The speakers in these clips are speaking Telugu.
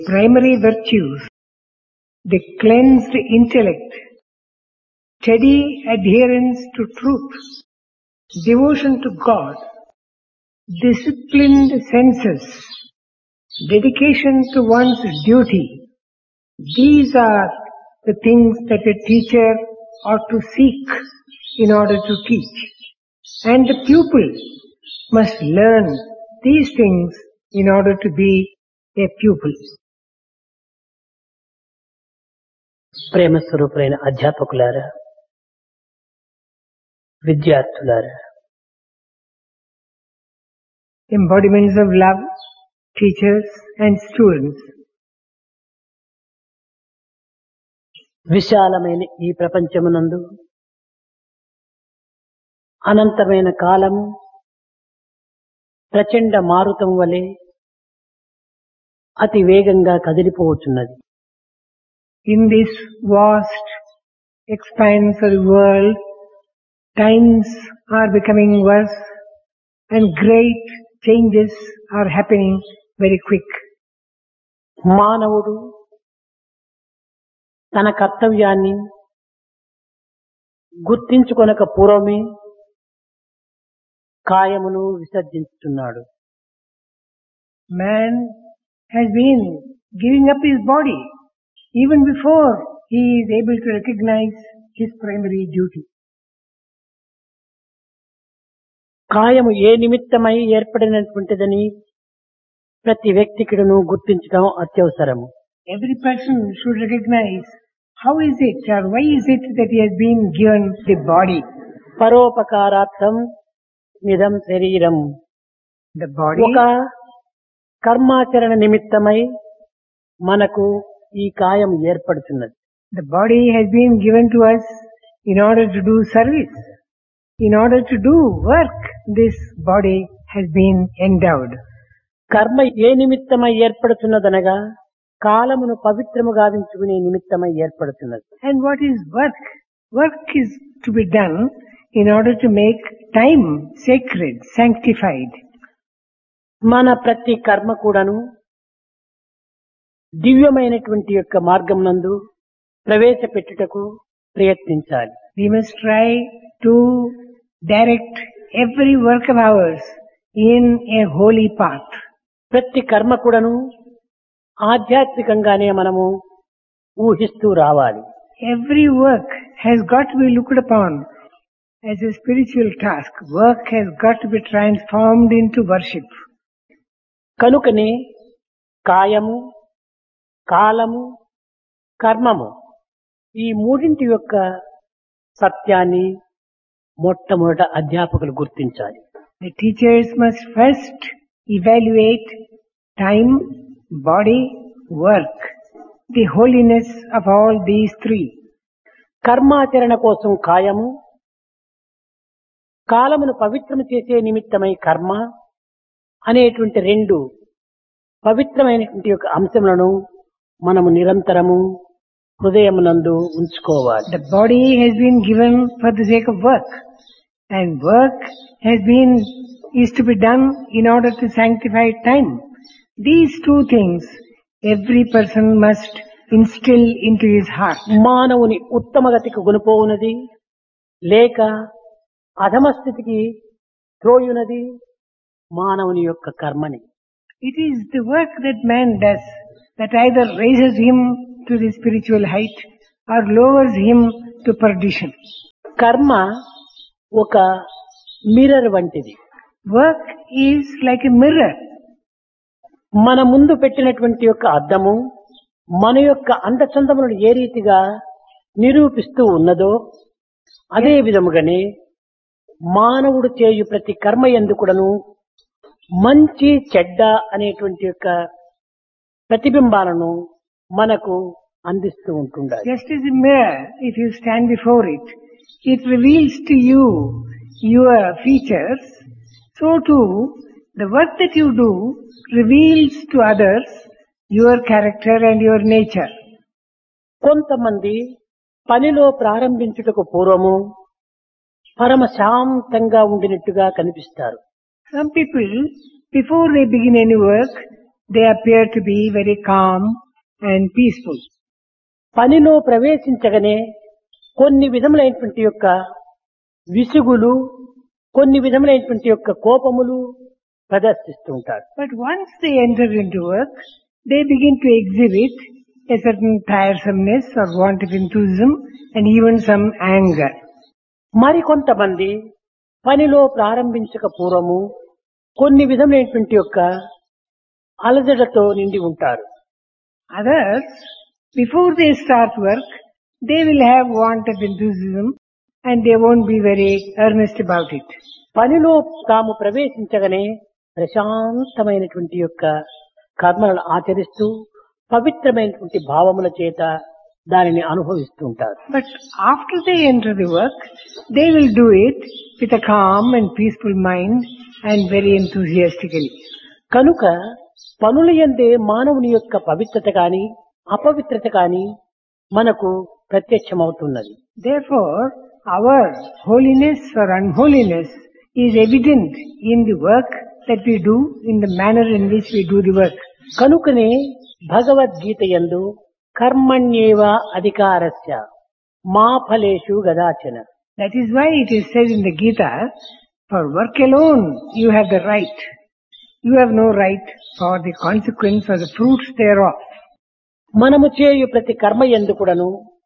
primary virtues, the cleansed intellect, steady adherence to truth, devotion to God, disciplined senses, dedication to one's duty. These are the things that a teacher ought to seek in order to teach. And the pupil must learn these things in order to be a pupil. ప్రేమ స్వరూపులైన అధ్యాపకులారా విద్యార్థులారా Embodiments of love, teachers and students. విశాలమైన ఈ ప్రపంచమునందు అనంతమైన కాలము ప్రచండ మారుతం వలె అతి వేగంగా కదిలిపోవచ్చున్నది In this vast expanse of the world, times are becoming worse and great changes are happening very quick. మానవుడు తన కర్తవ్యాన్ని గుర్తించుకొనక పూర్వమే కాయమును విసర్జించుతున్నాడు Man has been giving up his body even before he is able to recognize his primary duty. కాయము ఏ నిమిత్తమై ఏర్పడినటువంటిదని ప్రతి వ్యక్తికిడను గుర్తించడం అత్యవసరము Every person should recognize how is it or why is it that he has been given the body. పరోపకారార్థం నిదం శరీరం The body ఒక కర్మాచరణ నిమిత్తమై మనకు ఈ కాయం ఏర్పడుతున్నది The body has been given to us in order to do service. In order to do work, this body has been endowed. కర్మ ఏ నిమిత్తమై ఏర్పడుతున్నదనగా కాలమును పవిత్రము గావించుకునే నిమిత్తమై ఏర్పడుతున్నది And what is work? Work is to be done in order to make time sacred, sanctified. మన ప్రతి కర్మ కూడాను దివ్యమైనటువంటి యొక్క మార్గమునందు ప్రవేశపెట్టుటకు ప్రయత్నించాలి We must try to direct every work of ours in a holy path. ప్రతి కర్మ కూడాను ఆధ్యాత్మికంగానే మనము ఊహిస్తూ రావాలి Every work has got to be looked upon as a spiritual task. Work has got to be transformed into worship. కనుకనే కాయము కాలము కర్మము ఈ మూడింటి యొక్క సత్యాన్ని మొట్టమొదట అధ్యాపకులు గుర్తించాలి The teachers must first evaluate time, body, work, the holiness of all these three. కర్మాచరణ కోసం కాయము కాలమును పవిత్రము చేసే నిమిత్తమై కర్మ అనేటువంటి రెండు పవిత్రమైనటువంటి యొక్క అంశములను మనము నిరంతరము హృదయమునందు ఉంచుకోవాలి The body has been given for the sake of work and work has been, is to be done in order to sanctify time. These two things every person must instill into his heart. మానవుని ఉత్తమ గతికి గునిపోవునది లేక అధమ స్థితికి త్రోయునది మానవుని యొక్క కర్మని It is the work that man does that either raises him to the spiritual height or lowers him to perdition. కర్మ ఒక మిర్రర్ వంటిది Work is like a mirror. మన ముందు పెట్టినటువంటి యొక్క అద్దము మన యొక్క అందచందములను ఏ రీతిగా నిరూపిస్తూ ఉన్నదో అదే విధముగానే మానవుడు చేయు ప్రతి కర్మ ఎందుకుడను మంచి చెడ్డ అనేటువంటి యొక్క ప్రతిబింబాలను మనకు అందిస్తూ ఉంటుండాలి Just as a mirror, if you stand before it, it reveals to you your features. So too, the work that you do reveals to others your character and your nature. కొంతమంది పనిలో ప్రారంభించుటకు పూర్వము పరమ శాంతంగా ఉండినట్టుగా కనిపిస్తారు Some people, before they begin any work, they appear to be very calm and peaceful. పనిలో ప్రవేశించగానే కొన్ని విధములైనటువంటి యొక్క విసుగులు కొన్ని విధములైనటువంటి యొక్క కోపములు ప్రదర్శిస్తూ ఉంటారు But once they enter into work, they begin to exhibit a certain tiresomeness or want of enthusiasm and even some anger. మరికొంతమంది పనిలో ప్రారంభించక పూర్వము కొన్ని విధమైనటువంటి యొక్క అలజడతో నిండి ఉంటారు Others, before they start work, they will have want of enthusiasm and they won't be very earnest about it. పనిలో తాము ప్రవేశించగానే ప్రశాంతమైనటువంటి యొక్క కర్మలను ఆచరిస్తూ పవిత్రమైనటువంటి భావముల చేత దానిని అనుభవిస్తూ ఉంటారు But after they enter the work, they will do it with a calm and peaceful mind and very enthusiastically. కనుక పనుల ఎందే మానవుని యొక్క పవిత్రత కాని అపవిత్రత కాని మనకు ప్రత్యక్షమవుతున్నది Therefore, our holiness or unholiness is evident in the work that we do, in the manner in which we do the work. కనుకనే భగవద్గీత యందు కర్మణ్యేవ అధికారస్య మా ఫలేషు గదాచన That is why it is said in the Gita, for work alone you have the right. You have no right for the consequence or the fruits thereof. మనము చేయు ప్రతి కర్మ ఎందు కూడాను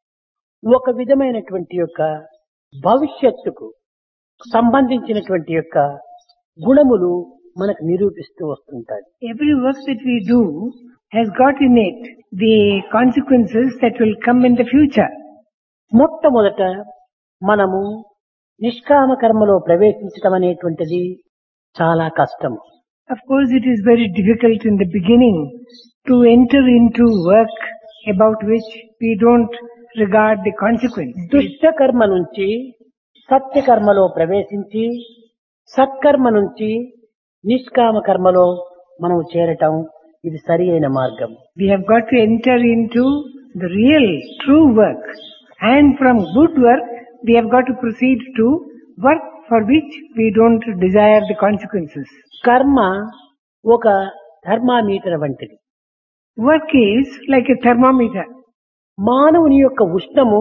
ఒక విధమైనటువంటి యొక్క భవిష్యత్తుకు సంబంధించినటువంటి యొక్క గుణములు మనకు నిరూపిస్తూ వస్తుంటాయి Every work that we do has got in it the consequences that will come in the future. మొట్టమొదట మనము నిష్కామ కర్మలో ప్రవేశించటం అనేటువంటిది చాలా కష్టము Of course, it is very difficult in the beginning to enter into work about which we don't regard the consequence. దుష్ట కర్మ నుంచి సత్య కర్మలో ప్రవేశించి సత్కర్మ నుంచి నిష్కామ కర్మలో మనం చేరటం ఇది సరి అయిన మార్గం We have got to enter into the real, true work. And from good work, we have got to proceed to work for which we don't desire the consequences. కర్మ ఒక థర్మామీటర్ వంటిది Work is like a thermometer. మానవుని యొక్క ఉష్ణము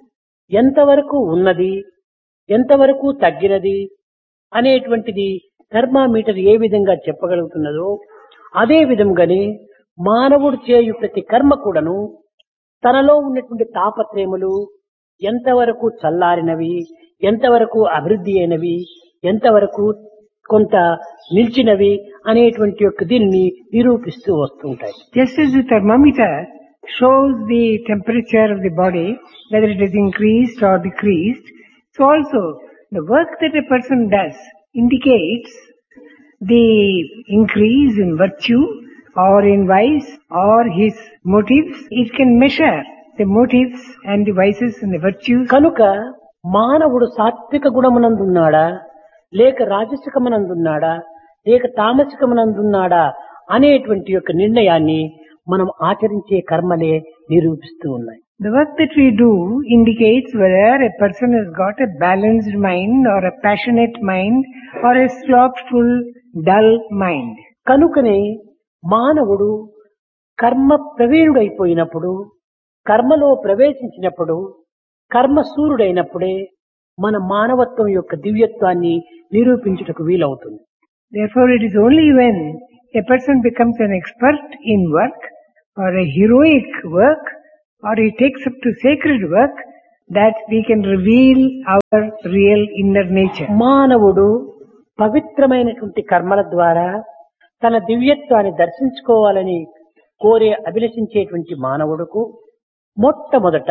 ఎంతవరకు ఉన్నది ఎంతవరకు తగ్గినది అనేటువంటిది థర్మామీటర్ ఏ విధంగా చెప్పగలుగుతున్నదో అదే విధంగానే మానవుడు చేయు ప్రతి కర్మ కూడాను తనలో ఉన్నటువంటి తాపత్రయములు ఎంతవరకు చల్లారినవి ఎంతవరకు అభివృద్ధి అయినవి ఎంతవరకు కొంత నిలిచినవి అనేటువంటి యొక్క దీనిని నిరూపిస్తూ వస్తుంటాయి Just as the thermometer shows the temperature of the body, whether it is increased or decreased, so also the work that a person does indicates the increase in virtue or in vice or his motives. It can measure the motives and the vices and the virtues. కనుక మానవుడు సాత్విక గుణమునందున్నాడా లేక రాజసికమునందున్నాడా లేక తామసికమునందున్నాడా అనేటువంటి యొక్క నిర్ణయాన్ని మనం ఆచరించే కర్మలే నిరూపిస్తూ ఉన్నాయి The work that we do indicates whether a person has got a balanced mind or a passionate mind or a slothful, dull mind. కనుకనే మానవుడు కర్మ ప్రవీణుడైపోయినప్పుడు కర్మలో ప్రవేశించినప్పుడు కర్మ సూర్యుడైనప్పుడే మన మానవత్వం యొక్క దివ్యత్వాన్ని నిరూపించుటకు వీలవుతుంది Therefore, it is only when a person becomes an expert in work or a heroic work or he takes up to sacred work that we can reveal our real inner nature. మానవుడు పవిత్రమైనటువంటి కర్మల ద్వారా తన దివ్యత్వాన్ని దర్శించుకోవాలని కోరే అభిలషించేటువంటి మానవుడుకు మొట్టమొదట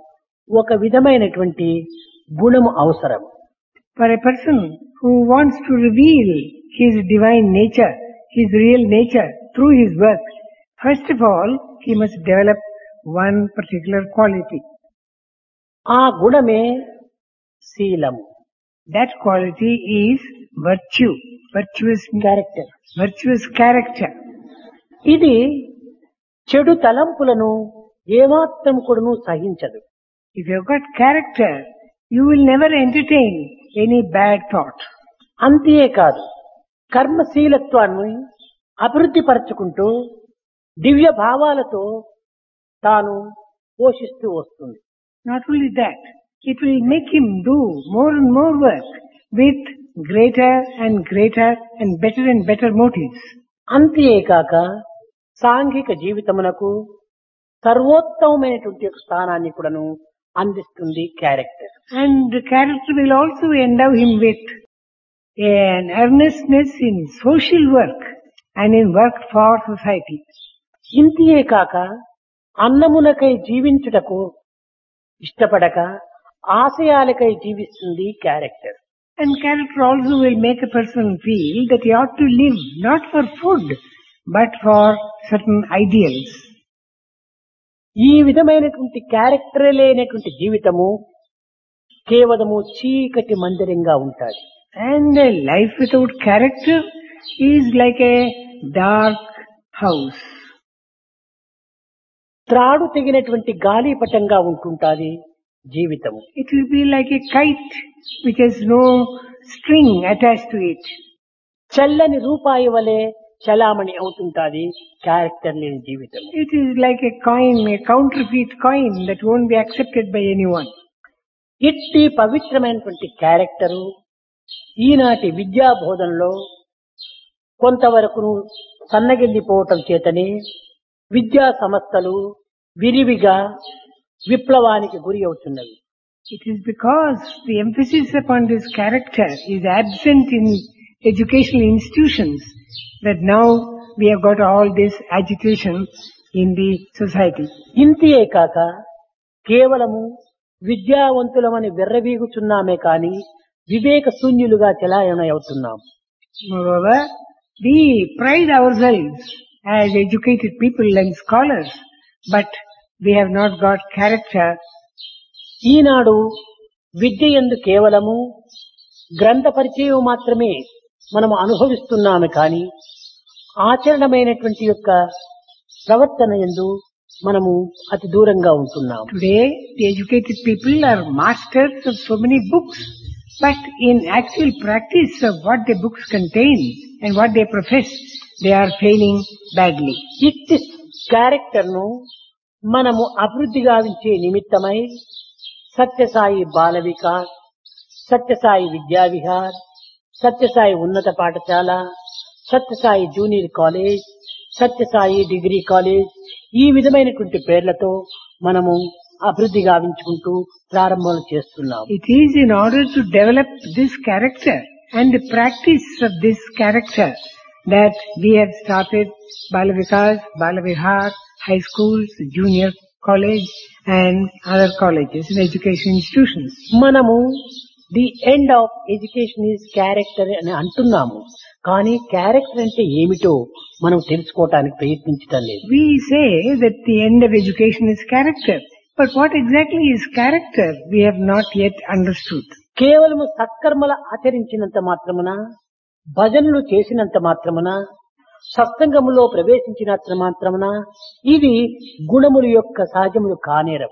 ఒక విధమైనటువంటి గుణము అవసరం For a person who wants to reveal his divine nature, his real nature through his work, first of all, he must develop one particular quality. ఆ గుణమే శీలము That quality is virtue, virtuous, character virtuous character. ఇది చెడు తలంపులను ఏమాత్రం కూడాను సహించదు If you've got character, you will never entertain any bad thought. అంతేకాదు కర్మశీలత్వాన్ని అభివృద్ధి పరచుకుంటూ దివ్య భావాలతో తాను పోషిస్తూ వస్తుంది Not only that, it will make him do more and more work with greater and greater and better and better motives. అంతేకాక సాంఘిక జీవితమునకు సర్వోత్తమమైనటువంటి ఒక స్థానాన్ని కూడాను అందిస్తుంది character And the character will also endow him with an earnestness in social work and in work for society. ఇంతియే కాక అన్నమునకై జీవించుటకు ఇష్టపడక ఆశయాలకై జీవిస్తుంది character And character also will make a person feel that he ought to live not for food, but for certain ideals. ఈ విధమైనటువంటి క్యారెక్టర్ లేనటువంటి జీవితము కేవలము చీకటి మందిరంగా ఉంటుంది And a life without character is like a dark house. త్రాడు తెగినటువంటి గాలిపటంగా ఉంటుంటాది జీవితము It will be like a kite which has no string attached to it. చల్లని రూపాయి వలె చలామణి అవుతుంటాది క్యారెక్టర్ లేని జీవితం It is like a coin, a counterfeit coin that won't be accepted by anyone. ఇట్టి పవిత్రమైనటువంటి క్యారెక్టరు ఈనాటి విద్యా బోధనలో కొంతవరకు సన్నగిల్లిపోవటం చేతనే విద్యా సంస్థలు విరివిగా విప్లవానికి గురి అవుతున్నవి It is because the emphasis upon this character is absent in educational institutions that now we have got all this agitation in the society. ఇంతియే కాక కేవలము విద్యావంతులమని వెర్రవీగుచున్నామే కాని వివేక శూన్యులుగా చెలాయణ అవుతున్నాం Moreover, we pride ourselves as educated people and scholars, but we have not got character. ఈనాడు విద్య ఎందు కేవలము గ్రంథ పరిచయం మాత్రమే మనము అనుభవిస్తున్నాము కానీ ఆచరణమైనటువంటి యొక్క ప్రవర్తన ఎందు మనము అతి దూరంగా ఉంటున్నాము Today, the educated people are masters of so many books, but in actual practice of what the books contain and what they profess, they are failing badly. ఇట్టి క్యారెక్టర్ ను మనము అభివృద్ధి గావించే నిమిత్తమై సత్యసాయి బాల వికాస్ సత్యసాయి విద్యా విహార్ సత్యసాయి ఉన్నత పాఠశాల Sathya Sai junior college Sathya Sai degree college ఈ విధమైనటువంటి పేర్లతో మనము అభివృద్ధి గావించుకుంటూ ప్రారంభం చేస్తున్నాం It is in order to develop this character and the practice of this character that we have started Balavikas, Balavihar, high schools, junior college and other colleges and education institutions. మనము the end of education is character అని అంటున్నాము కానీ క్యారెక్టర్ అంటే ఏమిటో మనం తెలుసుకోవటానికి ప్రయత్నించటం లేదు We say that the end of education is character. But what exactly is character? We have not yet understood. కేవలము సత్కర్మల ఆచరించినంత మాత్రమున భజనలు చేసినంత మాత్రమున సత్సంగములో ప్రవేశించినంత మాత్రమున ఇది గుణముల యొక్క సహజములు కానేరవు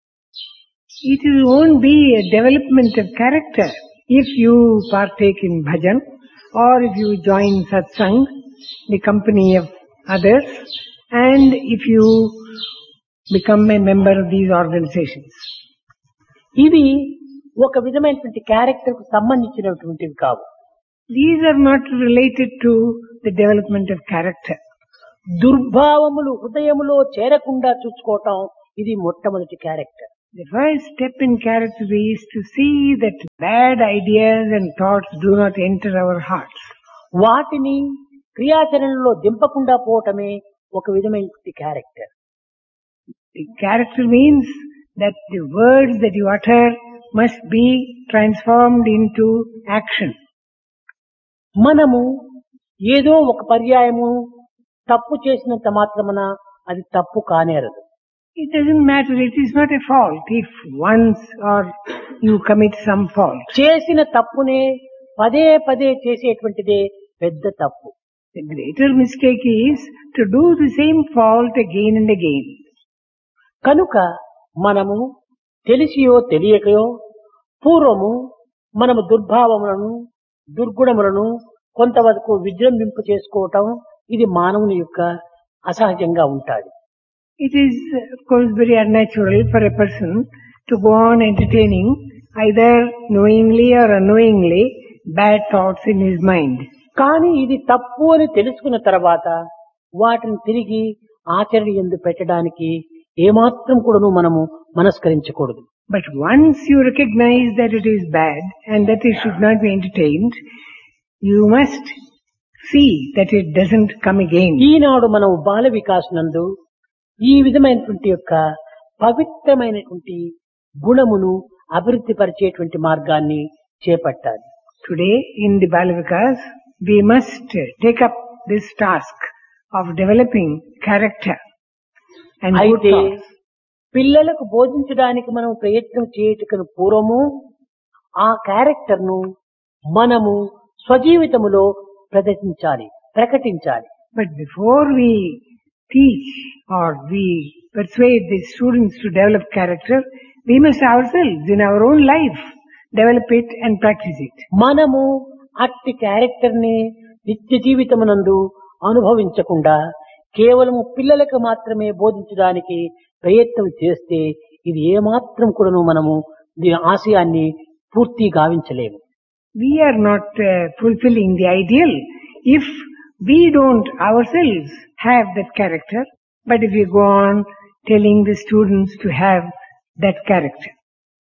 It will won't be a development of character if you partake in bhajan or if you join satsang, the company of others, and if you become a member of these organizations. ఇవి ఒక విధమైనటువంటి క్యారెక్టర్ కు సంబంధించినటువంటివి కావు These are not related to the development of character. దుర్భావములు హృదయములో చేరకుండా చూసుకోవటం ఇది మొట్టమొదటి character The first step in character is to see that bad ideas and thoughts do not enter our hearts. వాటిని క్రియాచరణలో దింపకుండా పోవటమే ఒక విధమైనటువంటి character The character means that the words that you utter must be transformed into action. మనము ఏదో ఒక పర్యాయము తప్పు చేసినంత మాత్రమున అది తప్పు కానేరదు It doesn't matter, it is not a fault if once or you commit some fault. చేసిన తప్పునే పదే పదే చేసేటువంటిదే పెద్ద తప్పు The greater mistake is to do the same fault again and again. కనుక మనము తెలిసియో తెలియకయో పూర్వము మనము దుర్భావములను దుర్గుణములను కొంతవరకు విజృంభింప చేసుకోవటం ఇది మానవుని యొక్క అసహజంగా ఉంటాడు It is, of course, very unnatural for a person to go on entertaining either knowingly or unknowingly bad thoughts in his mind. కానీ ఇది తప్పు అని తెలుసుకున్న తర్వాత వాటిని తిరిగి ఆచరణ ఎందు పెట్టడానికి ఏమాత్రం కూడాను మనము మనస్కరించకూడదు But once you recognize that it is bad and that it should not be entertained, you must see that it doesn't come again. ఈనాడు మనం బాల వికాస్ నందు ఈ విధమైనటువంటి యొక్క పవిత్రమైనటువంటి గుణమును అభివృద్ధి పరిచేటువంటి మార్గాన్ని చేపట్టాలి Today in the Balavikas, we must take up this task of developing character and good అయితే thoughts. పిల్లలకు బోధించడానికి మనం ప్రయత్నం చేయటకు పూర్వము ఆ క్యారెక్టర్ ను మనము స్వజీవితములో ప్రదర్శించాలి ప్రకటించాలి But before we teach or we persuade the students to develop character, we must ourselves in our own life develop it and practice it. మనము అట్టి క్యారెక్టర్ ని నిత్య జీవితమునందు అనుభవించకుండా కేవలము పిల్లలకు మాత్రమే బోధించడానికి ప్రయత్నం చేస్తే ఇది ఏమాత్రం కూడాను మనము దీని ఆశయాన్ని పూర్తి గావించలేము We are not uh, fulfilling the ideal if we don't ourselves have that character, but if we go on telling the students to have that character.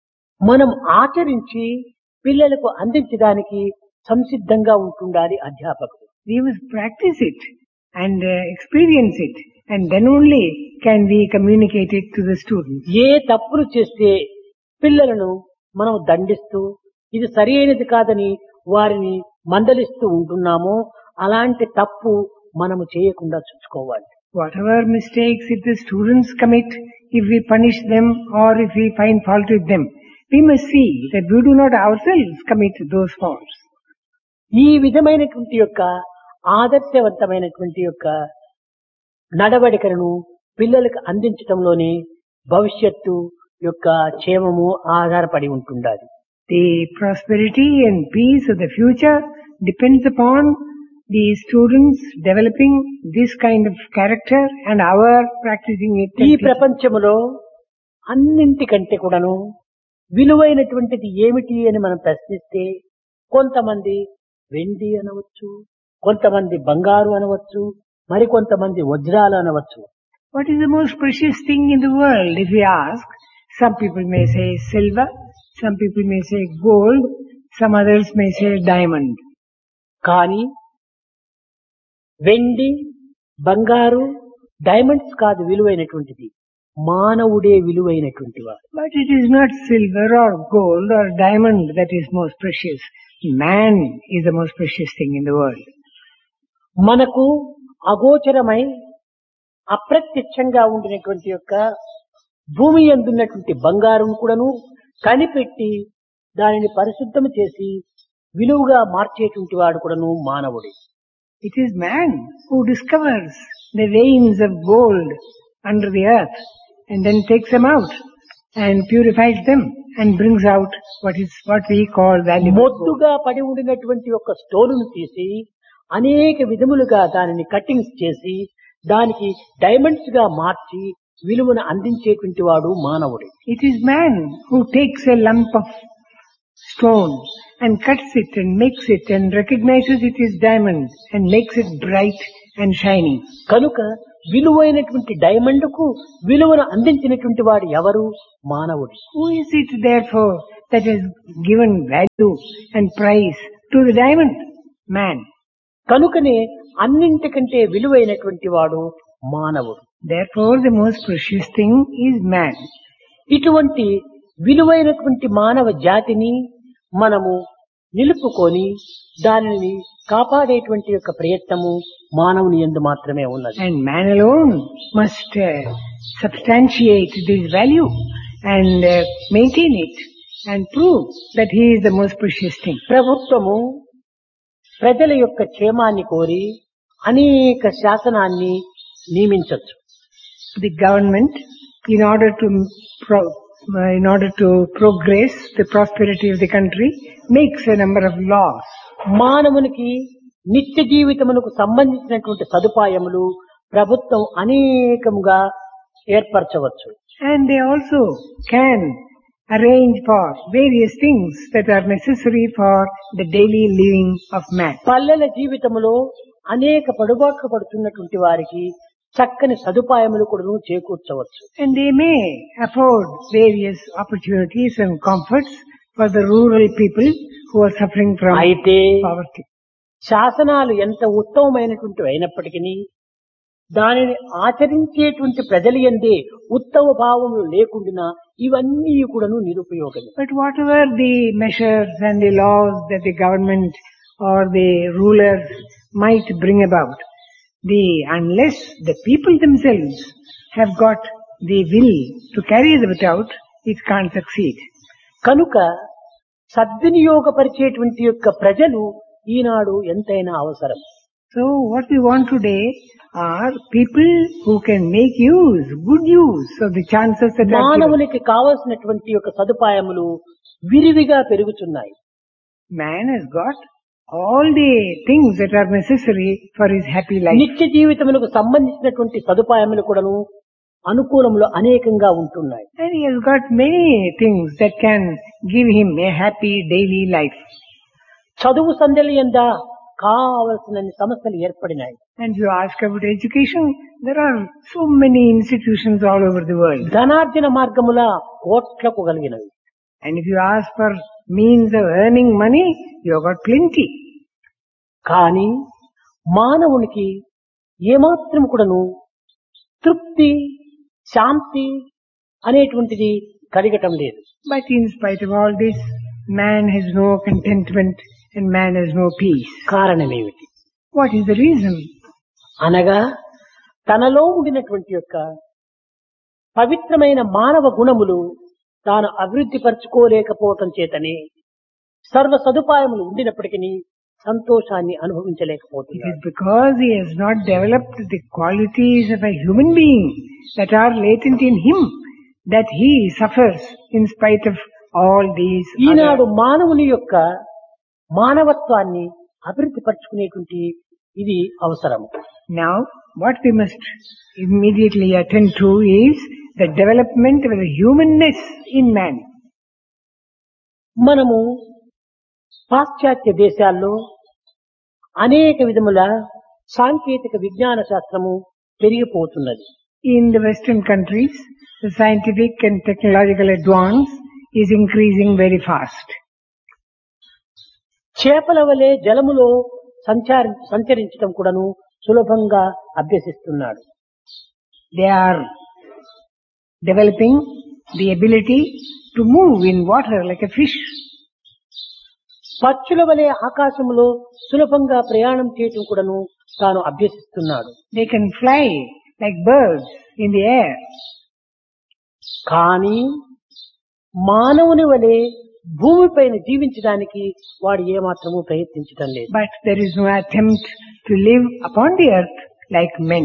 మనం ఆచరించి పిల్లలకు అందించడానికి సంసిద్ధంగా ఉంటుండాలి అధ్యాపకుడు We must practice it and uh, experience it and then only can we communicate it to the students. ఏ తప్పులు చేస్తే పిల్లలను మనం దండిస్తూ ఇది సరి అయినది కాదని వారిని మందలిస్తూ ఉంటున్నామో అలాంటి తప్పు మనము చేయకుండా చూసుకోవాలి Whatever mistakes if the students commit, if we punish them or if we find fault with them, we must see that we do not ourselves commit those faults. ఈ విధమైనటువంటి యొక్క ఆదర్శవంతమైనటువంటి యొక్క నడవడికలను పిల్లలకు అందించటంలోనే భవిష్యత్తు యొక్క క్షేమము ఆధారపడి ఉంటుండాలి The prosperity and peace of the future depends upon the students developing this kind of character and our practicing it. and ఈ teaching. ప్రపంచములో అన్నింటికంటే కూడాను విలువైనటువంటిది ఏమిటి అని మనం ప్రశ్నిస్తే కొంతమంది వెండి అనవచ్చు కొంతమంది బంగారు అనవచ్చు మరికొంతమంది వజ్రాలు అనవచ్చు What is the most precious thing in the world? If we ask, some people may say silver, some people may say gold, some others may say diamond. కానీ వెండి బంగారు డైమండ్స్ కాదు విలువైనటువంటిది మానవుడే విలువైనటువంటి వాడు But it is not silver or gold or diamond that is most precious. Man is the most precious thing in the world. మనకు అగోచరమై అప్రత్యక్షంగా ఉండినటువంటి యొక్క భూమి అందున్నటువంటి బంగారం కూడాను కనిపెట్టి దానిని పరిశుద్ధం చేసి విలువగా మార్చేటువంటి వాడు కూడాను మానవుడే It is man who discovers the veins of gold under the earth and then takes them out and purifies them and brings out what is what we call valuable gold. మొద్దుగా పడి ఉండినటువంటి ఒక స్టోనును తీసి అనేక విధములుగా దానిని కట్టింగ్స్ చేసి దానికి డైమండ్స్ గా మార్చి విలువను అందించేటువంటి వాడు మానవుడే It is man who takes a lump of stone and cuts it and makes it and recognizes it is diamond and makes it bright and shining. కనుక విలువైనటువంటి డైమండ్ కు విలువను అందించినటువంటి వాడు ఎవరు మానవుడు Who is it therefore that has given value and price to the diamond? Man. కనుకనే అన్నింటికంటే విలువైనటువంటి వాడు మానవుడు Therefore the most precious thing is man. ఇటువంటి విలువైనటువంటి మానవ జాతిని మనము నిలుపుకొని దానిని కాపాడేటువంటి యొక్క ప్రయత్నము మానవుని ఎందు మాత్రమే ఉన్నది And man alone must uh, substantiate this value and uh, maintain it and prove that he is the most precious thing. ప్రభుత్వము ప్రజల యొక్క క్షేమాన్ని కోరి అనేక శాసనాన్ని నియమించవచ్చు The government, in order to pro- uh, in order to progress the prosperity of the country, makes a number of laws. మానవునికి నిత్య జీవితమునకు సంబంధించినటువంటి సదుపాయములు ప్రభుత్వం అనేకముగా ఏర్పరచవచ్చు And they also can arrange for various things that are necessary for the daily living of man. పల్లెల జీవితంలో అనేక పడుబాట్లు పడుతున్నటువంటి వారికి చక్కని సదుపాయములు కూడా చేకూర్చవచ్చు And they may afford various opportunities and comforts for the rural people who are suffering from అయితే poverty. శాసనాలు ఎంత ఉత్తమమైనటువంటి అయినప్పటికీ దానిని ఆచరించేటువంటి ప్రజలు ఎందే ఉత్తమ భావములు లేకుండా ఇవన్నీ కూడాను నిరుపయోగమే But whatever the measures and the laws that the government or the rulers might bring about, the unless the people themselves have got the will to carry them out, it can't succeed. కనుక సద్వినియోగపరిచేటువంటి యొక్క ప్రజలు ఈనాడు ఎంతైనా అవసరం So what we want today are people who can make use, good use of the chances that are given. మానవునికి కావలసినటువంటి యొక్క సదుపాయములు విరివిగా పెరుగుతున్నాయి Man has got all the things that are necessary for his happy life. నిత్య జీవితములకు సంబంధించినటువంటి సదుపాయములు కూడాను అనుకూలములు అనేకంగా ఉంటున్నాయి And he has got many things that can give him a happy daily life. చదువు సందలి ఎందా కావలసిన సమస్యలు ఏర్పడినాయి And if you ask about education, there are so many institutions all over the world. ధనార్జన మార్గముల కోట్లకు కలిగినవి And if you ask for means of earning money, you have got plenty. కానీ మానవునికి ఏమాత్రం కూడాను తృప్తి శాంతి అనేటువంటిది కలగటం లేదు But in spite of all this, man has no contentment and man has no peace. కారణమేమిటి What is the reason? అనగా తనలో ఉండినటువంటి యొక్క పవిత్రమైన మానవ గుణములు తాను అభివృద్ధి పరచుకోలేకపోవటం చేతనే సర్వ సదుపాయములు ఉండినప్పటికీ సంతోషాన్ని It అనుభవించలేకపోతున్నాడు is because he has not developed the qualities of a human being that are latent in him that he suffers in spite of all these. Eenadu other- మానవుని యొక్క మానవత్వాన్ని అభివృద్ధి పరచుకునేటువంటి ఇది అవసరము Now, what we must immediately attend to is the development of the humanness in man. మనము పాశ్చాత్య దేశాల్లో అనేక విధముల సాంకేతిక విజ్ఞాన శాస్త్రము పెరిగిపోతున్నది In the Western countries, the scientific and technological advance is increasing very fast. చేపల వలె జలములో సంచారి సంచరించడం కూడాను సులభంగా అభ్యసిస్తున్నాడు They are developing the ability to move in water like a fish. పక్షుల వలె ఆకాశములో సులభంగా ప్రయాణం చేయటం కూడాను తాను అభ్యసిస్తున్నాడు They can fly like birds in the air. కానీ మానవుని వలె భూమిపైన జీవించడానికి వాడు ఏమాత్రము ప్రయత్నించటం లేదు But there is no attempt to live upon the earth like men.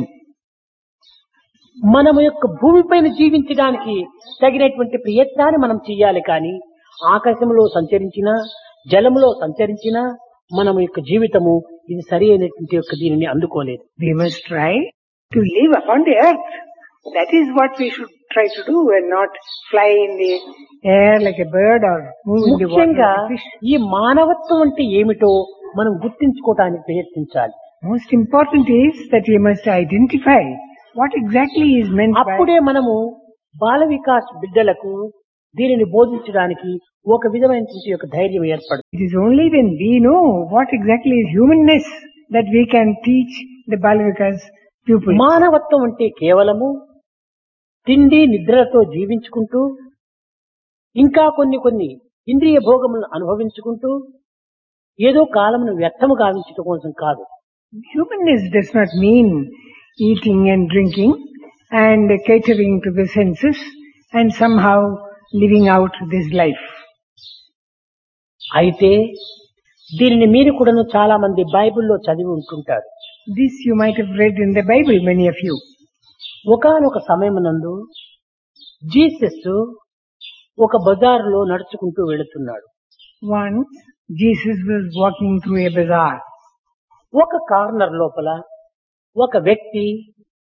మనము యొక్క భూమిపైన జీవించడానికి తగినటువంటి ప్రయత్నాన్ని మనం చెయ్యాలి కానీ ఆకాశంలో సంచరించినా జలములో సంచరించినా మనం యొక్క జీవితము ఇది సరి అయినటువంటి యొక్క దీనిని అందుకోలేదు We must try to live upon the earth. That is what we should try to do and not fly in the air like a bird or move in the water ముఖ్యంగా like a fish. ఈ మానవత్వం అంటే ఏమిటో మనం గుర్తించుకోవడానికి ప్రయత్నించాలి Most important is that we must identify what exactly is meant by అప్పుడే మనము బాల వికాస్ బిడ్డలకు దీనిని బోధించడానికి ఒక విధమైనటువంటి యొక్క ధైర్యం ఏర్పడుతుంది It is only when we know what exactly is humanness that we can teach the Balavikas pupils. మానవత్వం అంటే కేవలము తిండి నిద్రలతో జీవించుకుంటూ ఇంకా కొన్ని కొన్ని ఇంద్రియ భోగములను అనుభవించుకుంటూ ఏదో కాలమును వ్యర్థము గావించడం కోసం కాదు Humanness does not mean eating and drinking and catering to the senses and somehow living out this life. అయితే దీనిని మీరు కూడాను చాలా మంది బైబిల్లో చదివి ఉంటుంటారు This you might have read in the Bible, many of you. ఒకనొక సమయమునందు జీసస్ ఒక బజారులో నడుచుకుంటూ వెళుతున్నాడు Once Jesus was walking through a bazaar. ఒక కార్నర్ లోపల ఒక వ్యక్తి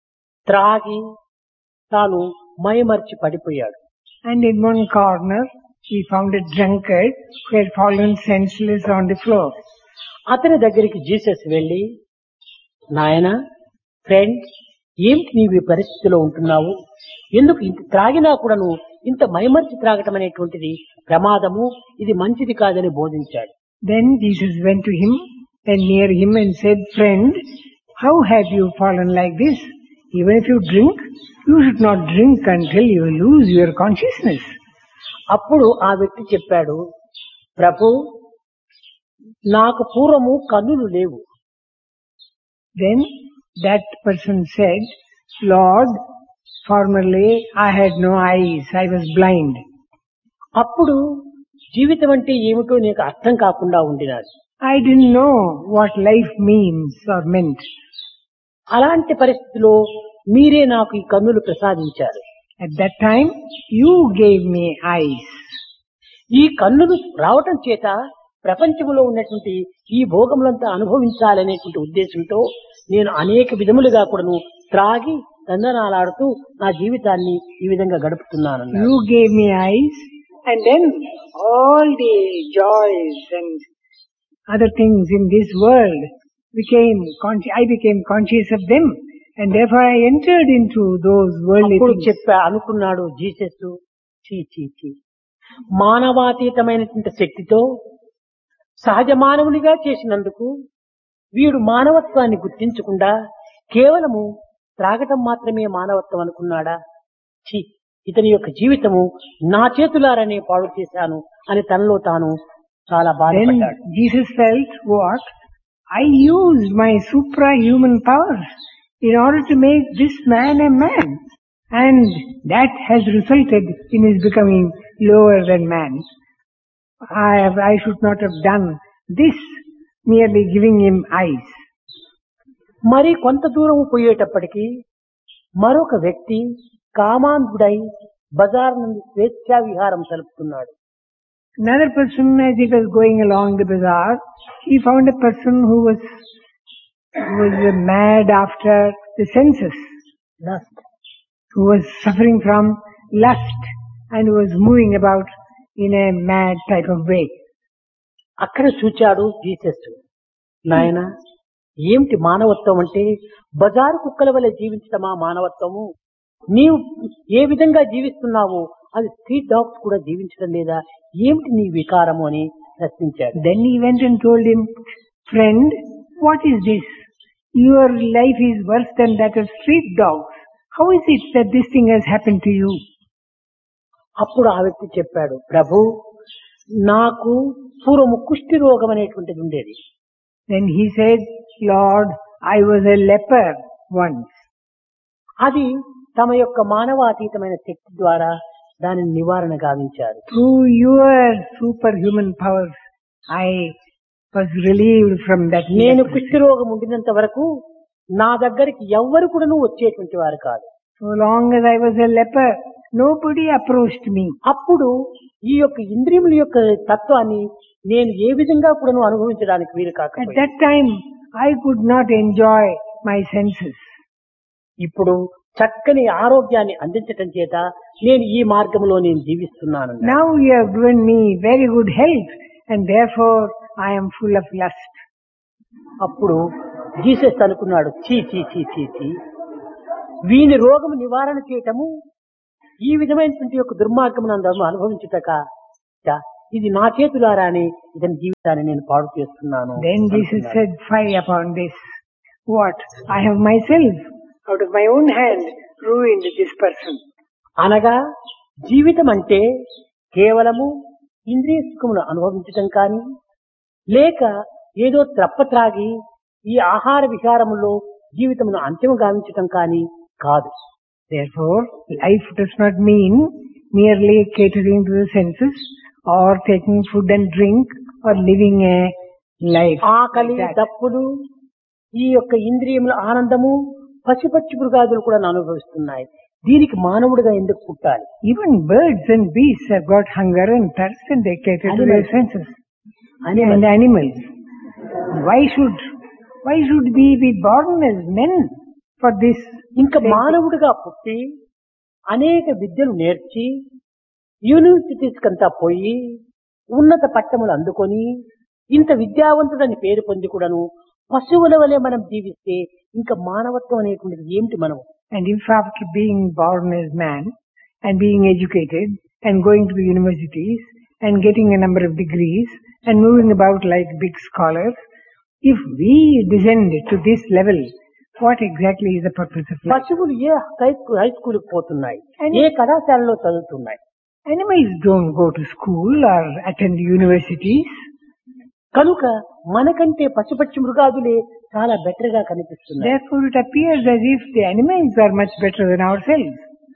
త్రాగి తాను మైమర్చి పడిపోయాడు And in one corner, he found a drunkard who had fallen senseless on the floor. అతని దగ్గరికి జీసస్ వెళ్ళి నాయన ఫ్రెండ్ ఏమిటి నీవు ఈ పరిస్థితిలో ఉంటున్నావు ఎందుకు ఇంత త్రాగినా కూడా నువ్వు ఇంత మైమర్చి త్రాగటం అనేటువంటిది ప్రమాదము ఇది మంచిది కాదని బోధించాడు Then Jesus went to him and near him and said, Friend, how have you fallen like this? Even if you drink, you should not drink until you lose your consciousness. అప్పుడు ఆ వ్యక్తి చెప్పాడు ప్రభు నాకు పూర్వము కన్నులు లేవు Then that person said, Lord, formerly I had no eyes, I was blind. అప్పుడు జీవితం అంటే ఏమిటో నీకు అర్థం కాకుండా ఉండినాడు I didn't know what life means or meant. అలాంటి పరిస్థితిలో మీరే నాకు ఈ కన్నులు ప్రసాదించారు At that time, you gave me eyes. ఈ కన్నులు రావటం చేత ప్రపంచంలో ఉన్నటువంటి ఈ భోగములంతా అనుభవించాలనేటువంటి ఉద్దేశంతో నేను అనేక విధములుగా కూడాను త్రాగి దందనాలాడుతూ నా జీవితాన్ని ఈ విధంగా గడుపుతున్నాను You gave me eyes and then all the joys and other things in this world became, consci- I became conscious of them and therefore I entered into those worldly అప్పుడు things. చెప్పా అనుకున్నాడు జీసస్ చీ చీ చీ మానవాతీతమైనటువంటి శక్తితో సహజ మానవునిగా చేసినందుకు వీడు మానవత్వాన్ని గుర్తించకుండా కేవలము త్రాగటం మాత్రమే మానవత్వం అనుకున్నాడా ఛీ ఇతని యొక్క జీవితము నా చేతులారనే పాడు చేశాను అని తనలో తాను చాలా Then బాధపడ్డాడు Jesus felt, what? I used my suprahuman powers in order to make this man a man. And that has resulted in his becoming lower than man. I, have, I should not have done this, merely giving him eyes. మరి కొంత దూరం పోయేటప్పటికి మరొక వ్యక్తి కామాంధుడై బజార్ నుండి స్వేచ్ఛా విహారం సలుపుతున్నాడు Another person, as he was going along the bazaar, he found a person who was, who was uh, mad after the senses. Lust who was suffering from lust and was moving about in a mad type of way. అక్కడ చూచాడు జీసస్ నాయన ఏమిటి మానవత్వం అంటే బజారు కుక్కల వల్ల జీవించటమా మానవత్వము నీవు ఏ విధంగా జీవిస్తున్నావో అది స్ట్రీట్ డాగ్స్ కూడా జీవించడం లేదా ఏమిటి నీ వికారము అని ప్రశ్నించాడు Then he went and told him, friend, what is this? Your life is worse than that of street dogs. How is it that this thing has happened to you? అప్పుడు ఆ వ్యక్తి చెప్పాడు ప్రభు నాకు పూర్వము కుష్టి రోగం అనేటువంటిది ఉండేది Then he said, Lord, I was a leper once. అది తమ యొక్క మానవాతీతమైన శక్తి ద్వారా దానిని నివారణ గావించారు Through your superhuman powers, I was relieved from that నేను leprosy. కుష్టి రోగం ఉండినంత వరకు నా దగ్గరికి ఎవ్వరు కూడా వచ్చేటువంటి వారు కాదు So long as I was a leper, nobody approached me. అప్పుడు ఈ యొక్క ఇంద్రియముల యొక్క తత్వాన్ని నేను ఏ విధంగా కూడా అనుభవించడానికి వీలు At కాకపోయింది that time, I could not enjoy my senses. ఇప్పుడు చక్కని ఆరోగ్యాన్ని అందించటం చేత నేను ఈ మార్గంలో నేను జీవిస్తున్నాను Now you have given me very good health and therefore I am full of lust. అప్పుడు జీసస్ అనుకున్నాడు చీ చీ చీ చీ చీ వీని రోగం నివారణ చేయటము ఈ విధమైనటువంటి యొక్క దుర్మార్గం నందు అనుభవించుటక చ, ఇది నా చేతులారానే ఇతని జీవితాన్ని నేను పాడు చేస్తున్నాను Then Jesus అనుకున్నాడు. said, fie upon this. What? I have myself, out of my own hand, ruined this person. అనగా జీవితం అంటే కేవలము ఇంద్రియ సుఖమును అనుభవించటం కానీ లేక ఏదో త్రప్ప త్రాగి ఈ ఆహార విహారములో జీవితమును అంత్యము గావించటం కానీ కాదు Therefore, life does not mean merely catering to the senses or taking food and drink or living a life. ఆకలి like that. దప్పులు ఈ యొక్క ఇంద్రియముల ఆనందము పసిపచ్చి మృగాదులు కూడా అనుభవిస్తున్నాయి దీనికి మానవుడిగా ఎందుకు పుట్టాలి Even birds and beasts have got hunger and thirst and they cater to their Animals. senses. అని And animals. Why should, why should we be born as men? for this. ఇంకా మానవుడిగా పుట్టి అనేక విద్యలు నేర్చి యూనివర్సిటీస్ కంతా పోయి ఉన్నత పట్టములు అందుకొని ఇంత విద్యావంతుడని పేరు పొంది కూడాను పశువుల వలె మనం జీవిస్తే ఇంకా మానవత్వం అనేటువంటిది ఏమిటి మనం And if after being born as man and being educated and going to the universities and getting a number of degrees and moving about like big scholars, if we descend to this level, what exactly is the purpose of life? పశువులు ఏ హై హై స్కూల్కి పోతున్నాయి ఏ కళాశాలలో చదువుతున్నాయి Animals don't go to school or attend universities. కనుక మనకంటే పశుపక్షి మృగాదులే చాలా బెటర్ గా కనిపిస్తున్నాయి Therefore it appears as if the animals are much better than ourselves.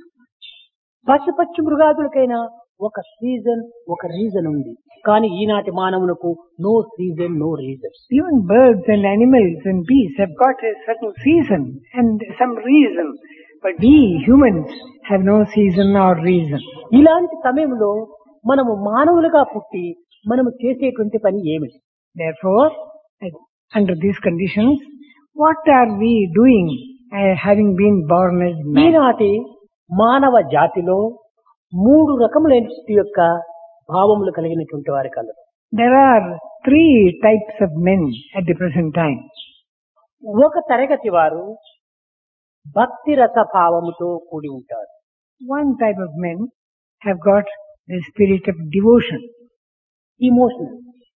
పశుపక్షి మృగాదులకైనా ఒక సీజన్ ఒక రీజన్ ఉంది కానీ ఈనాటి మానవులకు no season no reason Even birds and animals and beasts have got a certain season and some reason. But we humans have no season or reason. ఇలాంటి సమయంలో మనము మానవులుగా పుట్టి మనము చేసేటువంటి పని ఏమిటి Therefore, as- under these conditions, what are we doing uh, having been born as man? ఈనాటి మానవ జాతిలో మూడు రకములైన యొక్క భావములు కలిగినటువంటి వారి కలరు There are three types of men at the present time. ఒక తరగతి వారు భక్తి రస భావముతో కూడి ఉంటారు One type of men have got the spirit of devotion. Emotional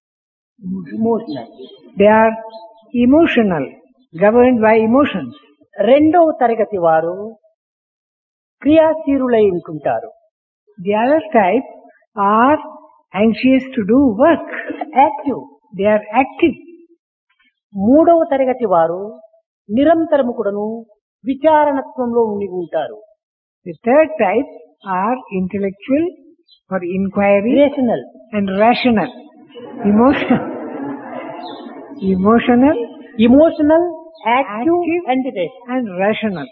emotional They are emotional, governed by emotions. రెండవ తరగతి వారు క్రియాశీరులై ఉంటుంటారు The other type are anxious to do work. Active They are active. మూడవ తరగతి వారు నిరంతరము కూడాను విచారణత్వంలో ఉండి ఉంటారు The third type are intellectual for inquiry rational and rational. Emotion. Emotional emotional active Active. And rational and rational.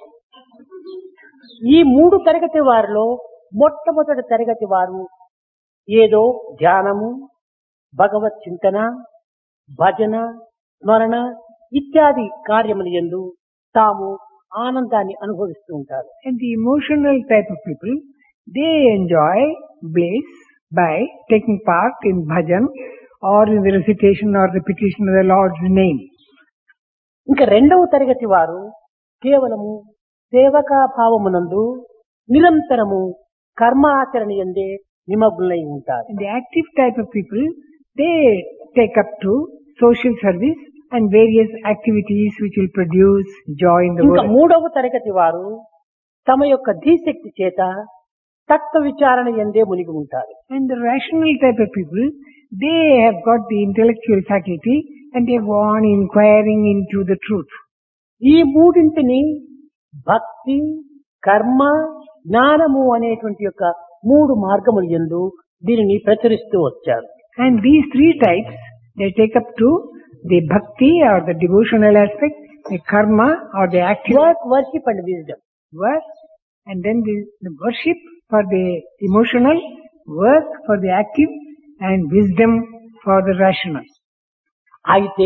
ఈ మూడు తరగతి వారిలో మొట్టమొదటి తరగతి వారు ఏదో ధ్యానము భగవత్ చింతన భజన స్మరణ ఇత్యాది కార్యములు ఎందు తాము ఆనందాన్ని అనుభవిస్తూ ఉంటారు And the emotional type of people, they enjoy bliss by taking part in bhajan or in the recitation or repetition of the Lord's name. ఇంకా రెండవ తరగతి వారు కేవలము సేవకా భావమునందు నిరంతరము కర్మాచరణ ఎందే నిమగ్నులై ఉంటారు And the active type of people, they take up to social service and various activities which will produce joy in the ఇంకా world. మూడవ తరగతి వారు తమ యొక్క ధీశక్తి చేత తత్వ విచారణ ఎందే మునిగి ఉంటారు And the rational type of people, they have got the intellectual faculty and they go on inquiring into the truth. ఈ మూడింటిని భక్తి కర్మ జ్ఞానము అనేటువంటి యొక్క మూడు మార్గములు ఎందు దీనిని ప్రచురిస్తూ వచ్చారు And these three types, they take up to the bhakti or the devotional aspect, the karma or the active work worship and wisdom work, and then the, the worship for the emotional, work for the active, and wisdom for the rational. అయితే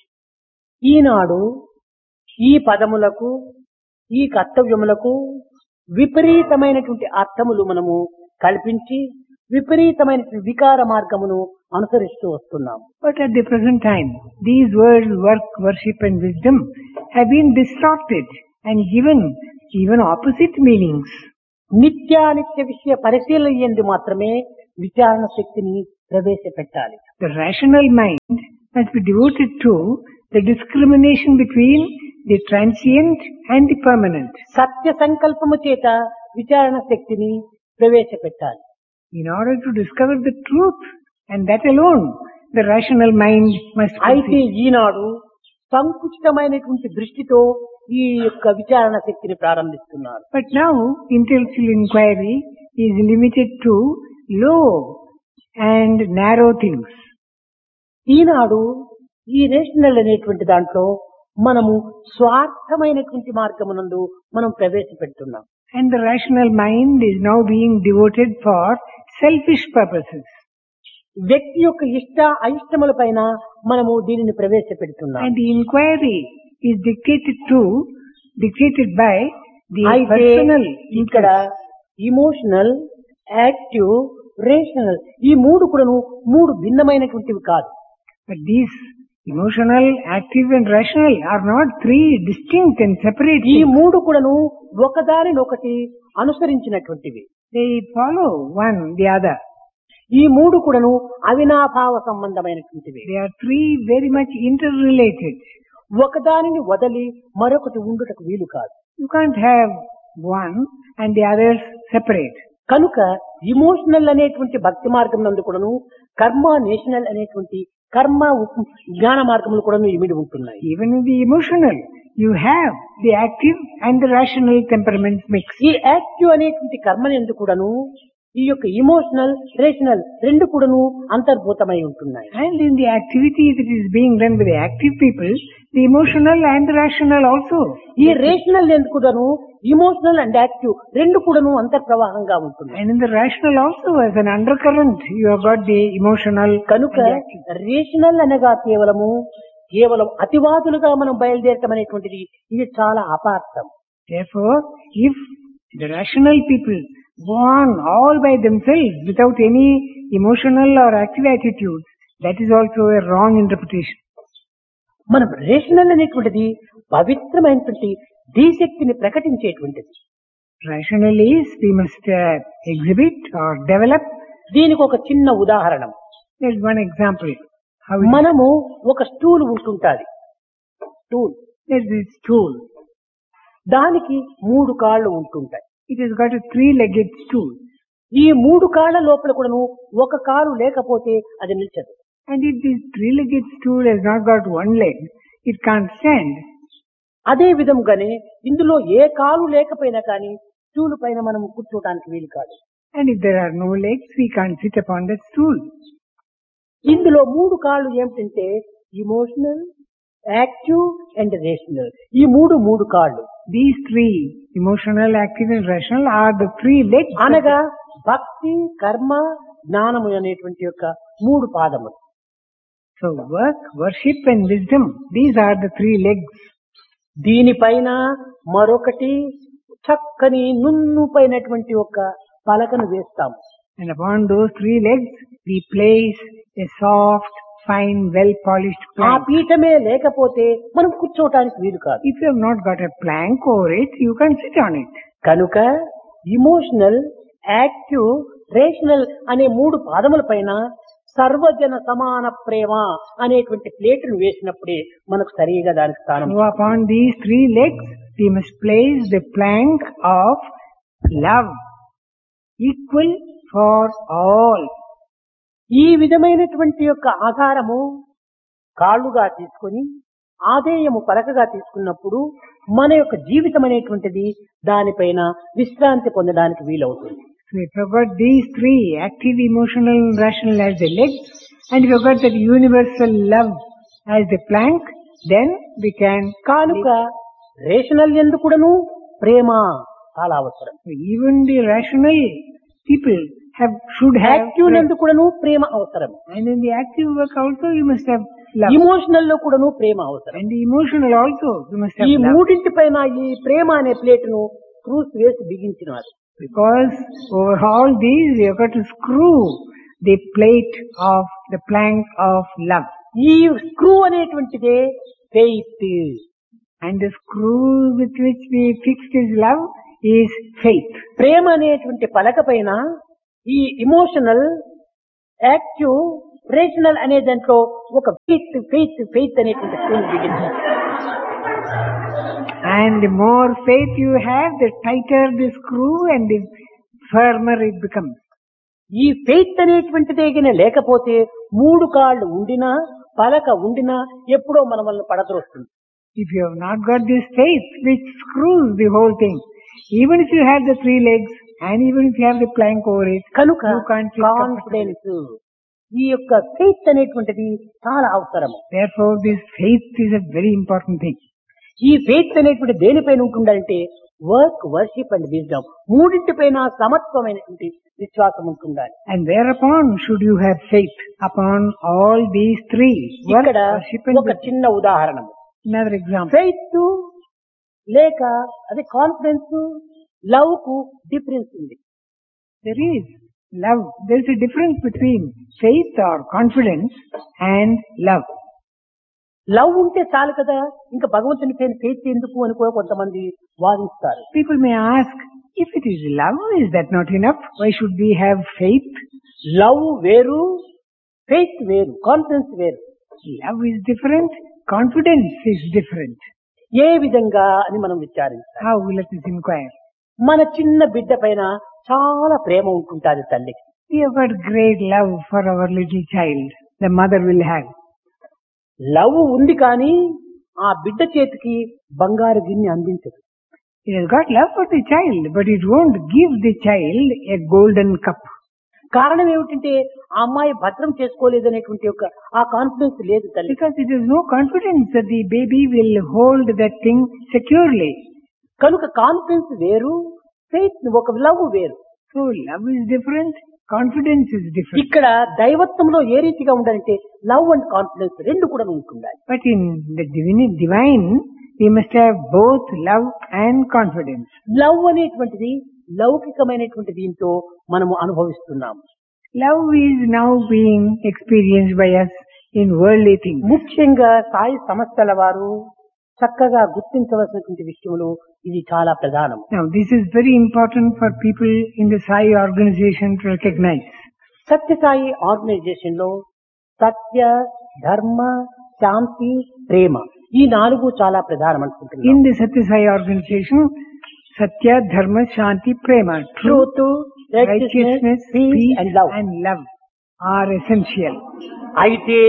ఈనాడు ఈ పదములకు ఈ కర్తవ్యములకు విపరీతమైనటువంటి అర్థములు మనము కల్పించి విపరీతమైన వికార మార్గమును అనుసరిస్తూ వస్తున్నాము But at the present time, these words, work, worship and wisdom have been distorted and given even opposite meanings. నిత్యానిత్య విషయ పరిశీలన ఎందు మాత్రమే విచారణ శక్తిని ప్రవేశపెట్టాలి The rational mind must be devoted to the discrimination between the transient and the permanent. సత్య సంకల్పము చేత విచారణ శక్తిని ప్రవేశపెట్టాలి In order to discover the truth, and that alone, the rational mind must అయితే proceed. ఈనాడు సంకుచితమైనటువంటి దృష్టితో ఈ యొక్క విచారణ శక్తిని ప్రారంభిస్తున్నారు But now, intellectual inquiry is limited to low and narrow things. ఈనాడు ఈ రేషనల్ అనేటువంటి దాంట్లో మనము స్వార్థమైనటువంటి మార్గమునందు మనం ప్రవేశపెడుతున్నాం And the rational mind is now being devoted for selfish purposes. వ్యక్తి యొక్క ఇష్ట అయిష్టముల పైన మనము దీనిని ప్రవేశపెడుతున్నాం And the inquiry is dictated to dictated by the అయితే personal ఇక్కడ ఇమోషనల్ యాక్టివ్ రేషనల్ ఈ మూడు కూడాను మూడు భిన్నమైనటువంటివి కాదు But these emotional, active and rational are not three distinct and separate ఈ things. మూడు కూడాను ఒకదానినొకటి అనుసరించినటువంటివి They follow one the other. ఈ మూడు కూడాను అవినాభావ సంబంధమైనటువంటివి They are three very much interrelated. ఒకదానిని వదలి మరొకటి ఉండుటకు వీలు కాదు You can't have one and the others separate. కనుక ఇమోషనల్ అనేటువంటి భక్తి మార్గం నందు కూడాను కర్మ నేషనల్ అనేటువంటి కర్మ ఉప్- జ్ఞాన మార్గములు కూడాను ఇమిడి ఉంటున్నాయి Even in the emotional, you have the active and the rational temperaments mixed. ఈ యాక్టివ్ అనేటువంటి కర్మని ఎందుకు కూడాను ఈ యొక్క ఇమోషనల్ రేషనల్ రెండు కూడాను అంతర్భూతమై ఉంటున్నాయి And in the activity that is being done by the active people, the emotional and the rational also. ఈ రేషనల్ ఎందుకు కూడాను ఇమోషనల్ అండ్ యాక్టివ్ రెండు కూడాను అంతర్ప్రవాహంగా ఉంటున్నాయి And in the rational also, as an undercurrent, you have got the emotional కనుక and the active. రేషనల్ అనగా కేవలము కేవలం అతివాదులుగా మనం బయలుదేరటం అనేటువంటిది ఇది చాలా అపార్థం Therefore, if the rational people go on all by themselves without any emotional or active attitude, that is also a wrong interpretation. మనం రేషనల్ అనేటువంటిది పవిత్రమైనటువంటి దీశక్తిని ప్రకటించేటువంటిది Rational is we must uh, exhibit or develop. దీనికి ఒక చిన్న ఉదాహరణ There is one example. How it is. మనము ఒక స్టూల్ ఉంటుంటాది stool There is this stool. దానికి మూడు కాళ్ళు ఉంటుంటాయి It has got a three-legged stool. ఈ మూడు కాళ్ళ లోపల కూడాను ఒక కాలు లేకపోతే అది నిల్చదు And if this three-legged stool has not got one leg, it can't stand. అదే విధంగానే ఇందులో ఏ కాలు లేకపోయినా కానీ స్టూల్ పైన మనం కూర్చోటానికి వీలు కాదు And if there are no legs, we can't sit upon that stool. ఇందులో మూడు కాళ్ళు ఏమిటంటే ఇమోషనల్ యాక్టివ్ అండ్ రేషనల్ ఈ మూడు మూడు కాళ్ళు These three, emotional, active and rational, are the three legs. of అనగా భక్తి కర్మ జ్ఞానము అనేటువంటి యొక్క మూడు పాదములు So work, worship and wisdom, these are the three legs. దీనిపైన మరొకటి చక్కని నున్నుపైనటువంటి ఒక పలకను వేస్తాము And upon those three legs, we place a soft, fine, well-polished ఆ plank. పీఠమే లేకపోతే మనం కూర్చోవటానికి వీలు కాదు If you have not got a plank over it, you can sit on it. కనుక ఇమోషనల్ యాక్టివ్ రేషనల్ అనే మూడు పాదముల పైన సర్వజన సమాన ప్రేమ అనేటువంటి ప్లేటును వేసినప్పుడే మనకు సరిగా దానికి స్థానం So upon these three legs, we must place the plank of love, equal for all. ఈ విధమైనటువంటి యొక్క ఆధారము కాళ్ళుగా తీసుకొని ఆదేయము పలకగా తీసుకున్నప్పుడు మన యొక్క జీవితం అనేటువంటిది దానిపైన విశ్రాంతి పొందడానికి వీలవుతుంది So if you've got these three, active, emotional and rational as the legs, and if you've got that universal love as the plank, then we can కానుక రేషనల్ ఎందుకుడను ప్రేమ చాలా అవసరం So even the rational people have should have active ఎందుకుడను ప్రేమ అవసరం and in the active work also you must have love. Emotional లో కూడాను ప్రేమ అవసరం And the emotional also you must ఈ have love. మూడింటి పైన ఈ ప్రేమ అనే ప్లేటును క్రూస్ వేసి బిగించినారు Because over all these you have got to screw the plate of the plank of love. ఈ స్క్రూ అనేటువంటిదే faith And the screw with which we fixed his love is faith. ప్రేమ అనేటువంటి పలక పైన ఈ ఇమోషనల్ యాక్టివ్ రేషనల్ అనే దాంట్లో ఒక ఫెయిత్ ఫెయిత్ ఫెయిత్ అనేటువంటి స్క్రూ బిగించారు And the more faith you have, the tighter the screw and the firmer it becomes. ఈ ఫెయిత్ అనేటువంటిదే గిన లేకపోతే మూడు కాళ్ళు ఉండినా పలక ఉండినా ఎప్పుడో మన వల్ల పడద్రోస్తుంది If you have not got this faith which screws the whole thing, even if you have the three legs and even if you have the plank over it, కనుక you can't sit comfortably. Confidence ఈ యొక్క ఫెయిత్ అనేటువంటిది చాలా అవసరము Therefore, this faith is a very important thing. ఈ ఫెయిత్ అనేటువంటి దేనిపైన ఉంటుందంటే వర్క్ వర్షిప్ అండ్ విజ్డమ్ మూడింటిపైన సమత్వమైనటువంటి విశ్వాసం ఉంటుండాలి And thereupon should you have faith upon all these three. Work, ఇక్కడ worship and ఒక wisdom. చిన్న ఉదాహరణ Another example. ఫెయిత్ లేక అదే కాన్ఫిడెన్స్ లవ్ కు డిఫరెన్స్ ఉంది There is love. There is a difference between faith or confidence and love. Love ఉంటే చాలు కదా ఇంకా భగవంతుని పైన ఫెయిత్ ఎందుకు అని కూడా కొంతమంది వాదిస్తారు People may ask, if it is love, is that not enough? Why should we have faith? Love వేరు ఫెయిత్ వేరు కాన్ఫిడెన్స్ వేరు Love is different. Confidence is different. ఏ విధంగా అని మనం విచారించాలి How? Let us inquire. మన చిన్న బిడ్డ పైన చాలా ప్రేమ ఉంటుంటాది తల్లికి We have got great love for our little child. The mother will have. Love ఉంది కానీ ఆ బిడ్డ చేతికి బంగారు గిన్నె అందించదు It has got love for the child, but it won't give the child a golden cup. కారణం ఏమిటంటే ఆ అమ్మాయి భద్రం చేసుకోలేదనేటువంటి ఒక ఆ కాన్ఫిడెన్స్ లేదు తల్లి Because it has no confidence that the baby will hold that thing securely. కనుక కాన్ఫిడెన్స్ వేరు ఫెయిత్ ఒక లవ్ వేరు So love is different, confidence is different. ఇక్కడ దైవత్వంలో ఏ రీతిగా ఉండాలంటే లవ్ అండ్ కాన్ఫిడెన్స్ రెండు కూడా ఉంటుండాలి But in the divine, divine, we must have both love and confidence. Love అనేటువంటిది లౌకికమైనటువంటి దీంతో మనము అనుభవిస్తున్నాం Love is now being experienced by us in worldly things. ముఖ్యంగా సాయి సంస్థల వారు చక్కగా గుర్తించవలసినటువంటి విషయములు ఇది చాలా ప్రధానం Now this is very important for people in the Sai organization to recognize. Sathya Sai organization లో సత్య ధర్మ శాంతి ప్రేమ ఈ నాలుగు చాలా ప్రధానం అనుకుంటున్నాం In the Satya Sai organization, Satya, Dharma, Shanti, Prema, truth, truth righteousness, peace peace and love and love are essential. అయితే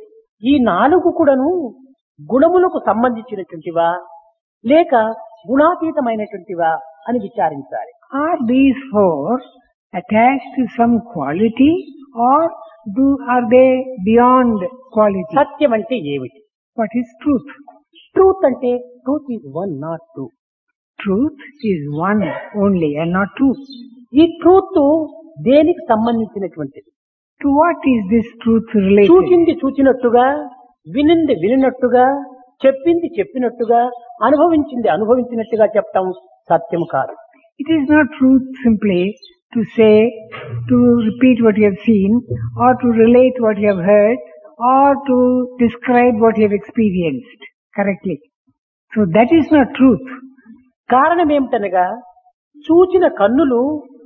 ఈ నాలుగు కూడాను గుణములకు సంబంధించినటువంటివా లేక గుణాతీతమైనటువంటివా అని విచారించాలి Are these four attached to some quality or do are they beyond quality? సత్యం అంటే ఏమిటి What is truth? ట్రూత్ అంటే truth is one not two Truth is one only and not two. ఈ ట్రూత్ దేనికి సంబంధించినటువంటిది To what is this truth related? చూచింది చూచినట్టుగా వినింది వినినట్టుగా చెప్పింది చెప్పినట్టుగా అనుభవించింది అనుభవించినట్టుగా చెప్పటం సత్యం కాదు It is not truth simply to say, to repeat what you have seen, or to relate what you have heard, or to describe what you have experienced correctly. So that is not truth. కారణం ఏమిటనగా చూచిన కన్నులు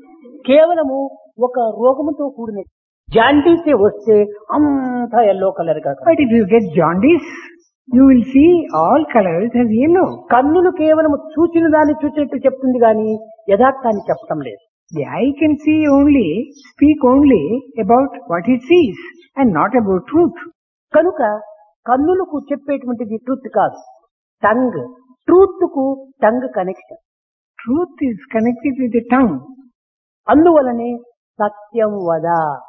కేవలము ఒక రోగముతో కూడిన జాండీసే వస్తే అంతా ఎల్లో కలర్ గా But if you get jaundice, you will see all colors as yellow. కన్నులు కేవలం చూచిన దాన్ని చూసినట్టు చెప్తుంది కానీ యథార్థాన్ని చెప్పటం లేదు The eye can see only, speak only about what it sees and not about truth. కనుక కన్నులకు చెప్పేటువంటిది ట్రూత్ కాదు టంగ్ ట్రూత్ కు tongue connection Truth is connected with the tongue. అందువలనే సత్యం వద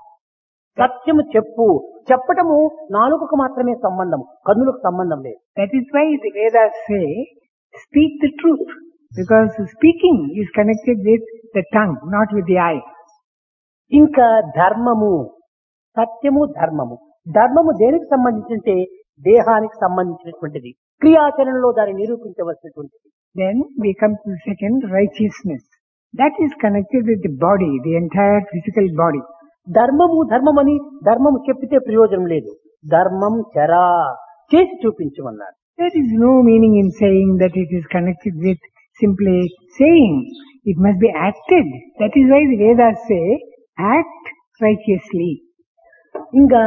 సత్యము చెప్పు చెప్పటము నాలుగుకు మాత్రమే సంబంధం కన్నులకు సంబంధం లేదు That is why the Vedas say, speak the truth. Because speaking is connected with the tongue, not with the eye. ఇంకా ధర్మము సత్యము ధర్మము ధర్మము దేనికి సంబంధించింటే దేహానికి సంబంధించినటువంటిది క్రియాచరణలో దాన్ని నిరూపించవలసినటువంటిది Then we come to the second, righteousness. That is connected with the body, the entire physical body. ధర్మము ధర్మమని ధర్మము చెప్పితే ప్రయోజనం లేదు ధర్మం చరా చేసి చూపించమన్నారు There is no meaning in saying that it is connected with simply saying. It must be acted. That is why the Vedas say, act righteously. ఇంకా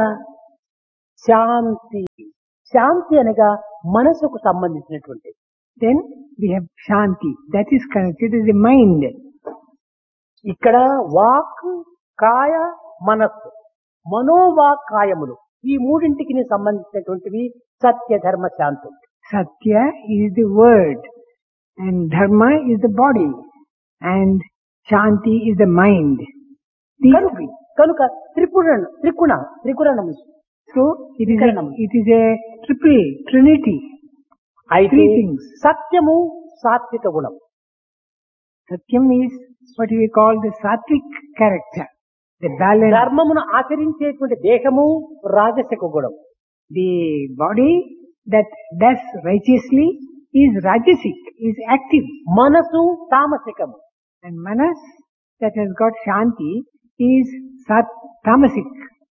శాంతి శాంతి అనగా మనసుకు సంబంధించినటువంటిది Then we have Shanti. That is connected with the mind. ఇక్కడ వాక్ కాయ మనస్సు మనోవాక్ కాయములు ఈ మూడింటికి సంబంధించినటువంటివి సత్య ధర్మ శాంతులు Satya is the word and Dharma is the body and Shanti is the mind. These కనుక three. కనుక Tripura త్రిగుణ త్రిగుణం So it is, a, Karanam. it is a triple trinity. అయితే Three things. సత్యము సాత్విక గుణం Satyam is what we call the sattvic character, the balance, ధర్మమును ఆచరించేటువంటి దేహము రాజసిక గుణం the body that does righteously is rajasic, is active. మనసు తామసికము And manas that has got shanti is sat tamasic.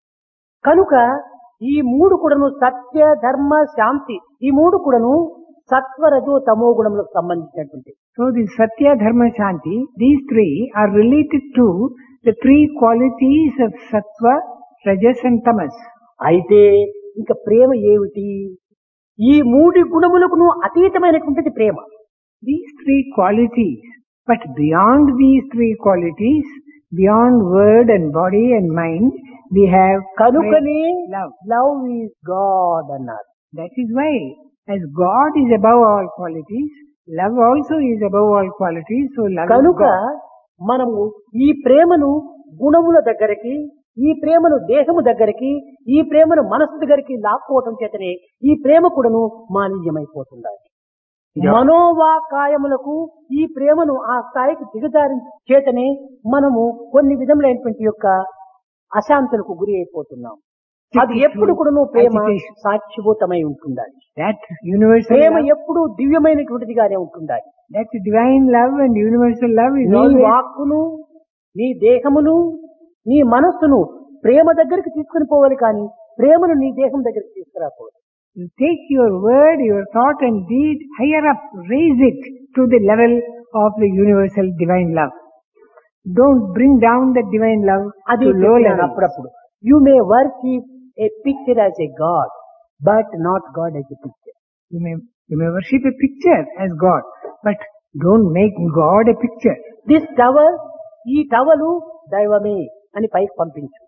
కనుక ఈ మూడు కూడాను సత్య ధర్మ శాంతి ఈ మూడు కూడాను సత్వరజో తమో గుణములకు సంబంధించినటువంటి So the satya, dharma, shanti, these three are related to the three qualities of sattva, rajas and tamas. అయితే ఇంకా ప్రేమ ఏమిటి ఈ మూడు గుణములకును అతీతమైనటువంటిది ప్రేమ These three qualities, but beyond these three qualities, beyond word and body and mind, we have కనుకనే love. లవ్ ఈజ్ గాడ్ అన్నారు That is why, as God is above all qualities, love also is above all qualities, so love is కనుక God. మనము ఈ ప్రేమను గుణముల దగ్గరికి ఈ ప్రేమను దేహము దగ్గరికి ఈ ప్రేమను మనసు దగ్గరికి లాక్కోవటం చేతనే ఈ ప్రేమ కూడాను మాలిన్యమైపోతుండాలి Yeah. మనోవాకాయములకు ఈ ప్రేమను ఆ స్థాయికి దిగజారి చేతనే మనము కొన్ని విధములైనటువంటి యొక్క అశాంతులకు గురి అయిపోతున్నాం అది ఎప్పుడు కూడాను ప్రేమ Agitation. సాక్షిభూతమై ఉంటుండాలి That universal ప్రేమ love, ఎప్పుడు దివ్యమైనటువంటిదిగానే ఉంటుండాలి that divine love and universal love is నీ always వాక్కును నీ దేహమును నీ మనస్సును ప్రేమ దగ్గరికి తీసుకుని పోవాలి కానీ ప్రేమను నీ దేహం దగ్గరికి తీసుకురాకూడదు You take your word, your thought and deed higher up, raise it to the level of the universal divine love. Don't bring down the divine love అది to low చెప్పినాను level. అప్పుడప్పుడు you may worship a picture as a God but not God as a picture You may, you may worship a picture as God, but don't make God a picture. This towel ఈ టవలు దైవమే అని పైకి పంపించు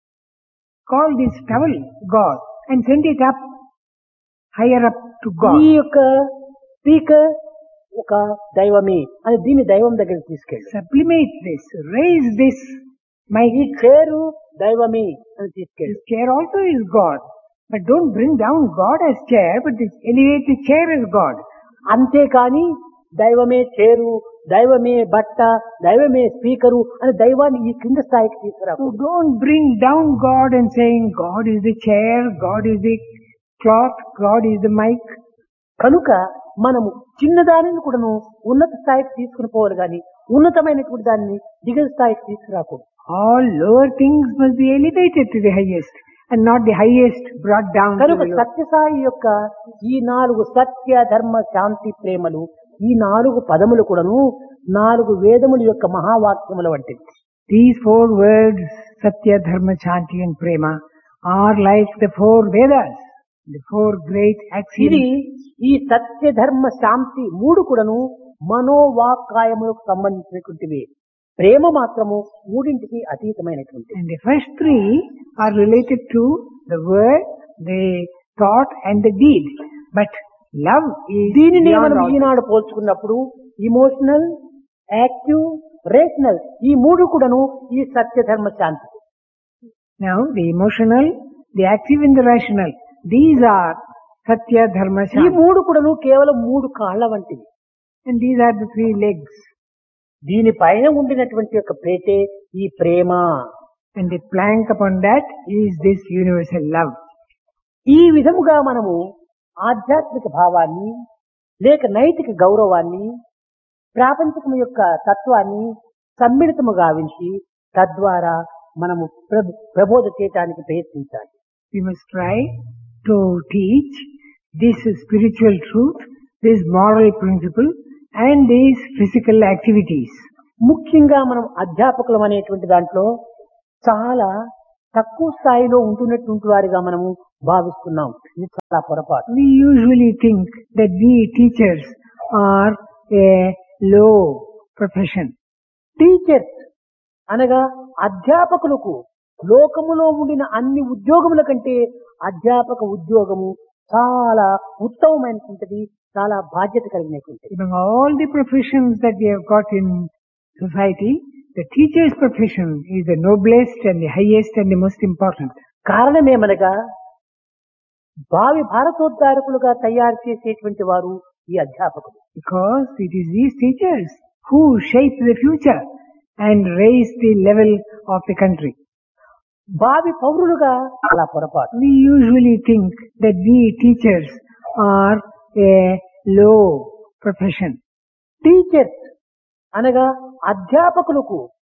Call this towel God and send it up, higher up to ఈ God. యొక్క స్పీకర్ ఒక దైవమే అని దీన్ని దైవం దగ్గరికి తీసుకెళ్ళు Sublimate this, raise this. My ఈ చేరు దైవమే అని తీసుకెళ్ళు this chair also is God. But don't bring down God as chair, but elevate the chair as God. అంతేకాని దైవమే చేరు దైవమే బట్ట దైవమే స్పీకరు అని దైవాన్ని ఈ కింద స్థాయికి తీసుకురా So don't bring down God and saying God is the chair, God is the cloth, God is the mic. కనుక మనము చిన్నదానిని కూడాను ఉన్నత స్థాయికి తీసుకుని పోవాలి కానీ ఉన్నతమైనటువంటి దాన్ని దిగువ స్థాయికి తీసుకురాకూడదు All lower things must be elevated to the highest and not the highest brought down to కనుక the lower. సత్యసాయి యొక్క ఈ నాలుగు సత్య ధర్మ శాంతి ప్రేమలు ఈ నాలుగు పదములు కూడాను నాలుగు వేదముల యొక్క మహావాక్యముల వంటివి These four words, Satya, Dharma, Chanti and Prema, are like the four Vedas, the four great ఇది axioms. ఈ సత్య ధర్మ శాంతి మూడు కూడాను మనోవాక్కాయములకు సంబంధించినటువంటివి ప్రేమ మాత్రము మూడింటికి అతీతమైనటువంటి And the first three are related to the word, the thought and the deed. But love is దీనిని beyond మనం all. ఈనాడు పోల్చుకున్నప్పుడు ఇమోషనల్ యాక్టివ్ రేషనల్ ఈ మూడు కూడాను ఈ సత్య ధర్మ శాంతి Now, the emotional, the active and the rational, these are Satya, Dharma, ఈ Shanti. మూడు కూడాను కేవలం మూడు కాళ్ళ వంటివి And these are the three legs. దీనిపైన ఉండినటువంటి యొక్క ప్రేతే ఈ ప్రేమ And the plank upon that is this universal love. ఈ విధముగా మనము ఆధ్యాత్మిక భావాన్ని లేక నైతిక గౌరవాన్ని ప్రాపంచికం యొక్క తత్వాన్ని సమ్మిళితము గావించి తద్వారా మనము ప్రభ- ప్రబోధ చేయటానికి ప్రయత్నించాలి We must try to teach this spiritual truth, this moral principle, and these physical activities. ముఖ్యంగా మనం అధ్యాపకులం అనేటువంటి దాంట్లో చాలా తక్కువ స్థాయిలో ఉంటున్నటువంటి వారిగా మనము భావిస్తున్నాం ఇది చాలా పొరపాటు We usually think that we teachers are a low profession. Teachers అనగా అధ్యాపకులకు లోకములో ఉండిన అన్ని ఉద్యోగముల కంటే అధ్యాపక ఉద్యోగము చాలా ఉత్తమమైనటువంటిది చాలా బాధ్యత కలిగినటువంటిది Among all the professions that we have got in society, the teacher's profession is the noblest and the highest and the most important. కారణమేమనగా భావి భారతోద్ధారకులుగా తయారు చేసేటువంటి వారు ఈ అధ్యాపకులు Because it is these teachers who shape the future and raise the level of the country. భావి పౌరులుగా చాలా పొరపాటు We usually think that we teachers are a low profession. Teachers అనగా అధ్యాపకులకు